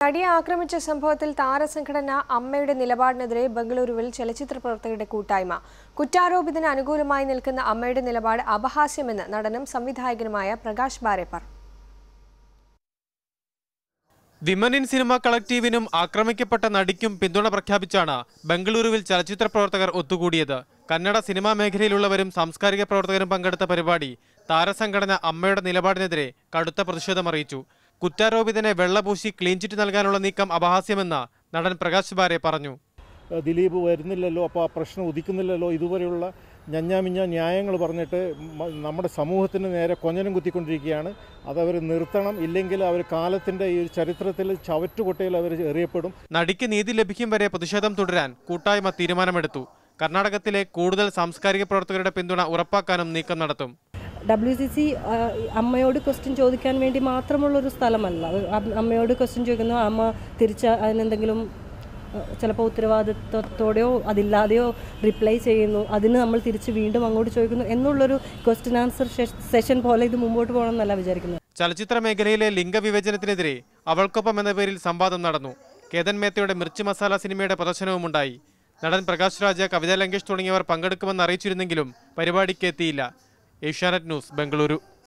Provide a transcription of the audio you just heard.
നടിയെ ആക്രമിച്ച സംഭവത്തിൽ താരസംഘടന അമ്മയുടെ നിലപാടിനെതിരെ ബംഗളൂരുവിൽ ചലച്ചിത്ര പ്രവർത്തകരുടെ കൂട്ടായ്മ കുറ്റാരോപിതന് അനുകൂലമായി നിൽക്കുന്ന അമ്മയുടെ നിലപാട് അപഹാസ്യമെന്ന് നടനും സംവിധായകനുമായ പ്രകാശ് ബാരെ പറഞ്ഞു വിമൻ ഇൻ സിനിമ കളക്ടീവിനും ആക്രമിക്കപ്പെട്ട നടിക്കും പിന്തുണ പ്രഖ്യാപിച്ചാണ് ബംഗളൂരുവിൽ ചലച്ചിത്ര പ്രവർത്തകർ ഒത്തുകൂടിയത് കന്നഡ സിനിമാ മേഖലയിലുള്ളവരും സാംസ്കാരിക പ്രവർത്തകരും പങ്കെടുത്ത പരിപാടി താരസംഘടന അമ്മയുടെ നിലപാടിനെതിരെ കടുത്ത പ്രതിഷേധമറിയിച്ചു കുറ്റാരോപിതനെ വെള്ളപൂശി ക്ലീൻ ചിറ്റ് നൽകാനുള്ള നീക്കം അപഹാസ്യമെന്ന് നടൻ പ്രകാശ് ബാരെ പറഞ്ഞു ഏഹ് ദിലീപ് വരുന്നില്ലല്ലോ അപ്പോൾ ആ പ്രശ്നം ഉദിക്കുന്നില്ലല്ലോ ഇതുവരെയുള്ള ഞഞ്ഞാമിഞ്ഞ ന്യായങ്ങൾ പറഞ്ഞിട്ട് മ- നമ്മുടെ സമൂഹത്തിന് നേരെ കൊഞ്ഞനം കുത്തിക്കൊണ്ടിരിക്കുകയാണ് അതവർ നിർത്തണം ഇല്ലെങ്കിൽ അവർ കാലത്തിൻ്റെ ഈ ഒരു ചരിത്രത്തിൽ ചവറ്റുകൊട്ടയിൽ അവർ എറിയപ്പെടും നടിക്ക് നീതി ലഭിക്കും വരെ പ്രതിഷേധം തുടരാൻ കൂട്ടായ്മ തീരുമാനമെടുത്തു കർണാടകത്തിലെ കൂടുതൽ സാംസ്കാരിക പ്രവർത്തകരുടെ പിന്തുണ ഉറപ്പാക്കാനും നീക്കം നടത്തും ഡബ്ല്യു സി സി അമ്മയോട് ക്വസ്റ്റ്യൻ ചോദിക്കാൻ വേണ്ടി മാത്രമുള്ളൊരു സ്ഥലമല്ല അത് അം- അമ്മയോട് ക്വസ്റ്റ്യൻ ചോദിക്കുന്നു അമ്മ തിരിച്ച് അതിനെന്തെങ്കിലും ചിലപ്പോൾ ഉത്തരവാദിത്വത്തോടെയോ അതില്ലാതെയോ റിപ്ലൈ ചെയ്യുന്നു അതിന് നമ്മൾ തിരിച്ച് വീണ്ടും അങ്ങോട്ട് ചോദിക്കുന്നു എന്നുള്ളൊരു ക്വസ്റ്റ്യൻ ആൻസർ സെഷൻ പോലെ ഇത് മുമ്പോട്ട് പോകണമെന്നല്ല വിചാരിക്കുന്നത് ചലച്ചിത്ര മേഖലയിലെ ലിംഗവിവേചനത്തിനെതിരെ അവൾക്കൊപ്പം എന്ന പേരിൽ സംവാദം നടന്നു കേതൻ മേത്തയുടെ മിർച്ചി മസാല സിനിമയുടെ പ്രദർശനവുമുണ്ടായി നടൻ പ്രകാശ് രാജ കവിത ലങ്കേഷ് തുടങ്ങിയവർ പങ്കെടുക്കുമെന്ന് അറിയിച്ചിരുന്നെങ്കിലും പരിപാടിക്ക് എത്തിയില്ല ഏഷ്യാനെറ്റ് ന്യൂസ് ബംഗളൂരു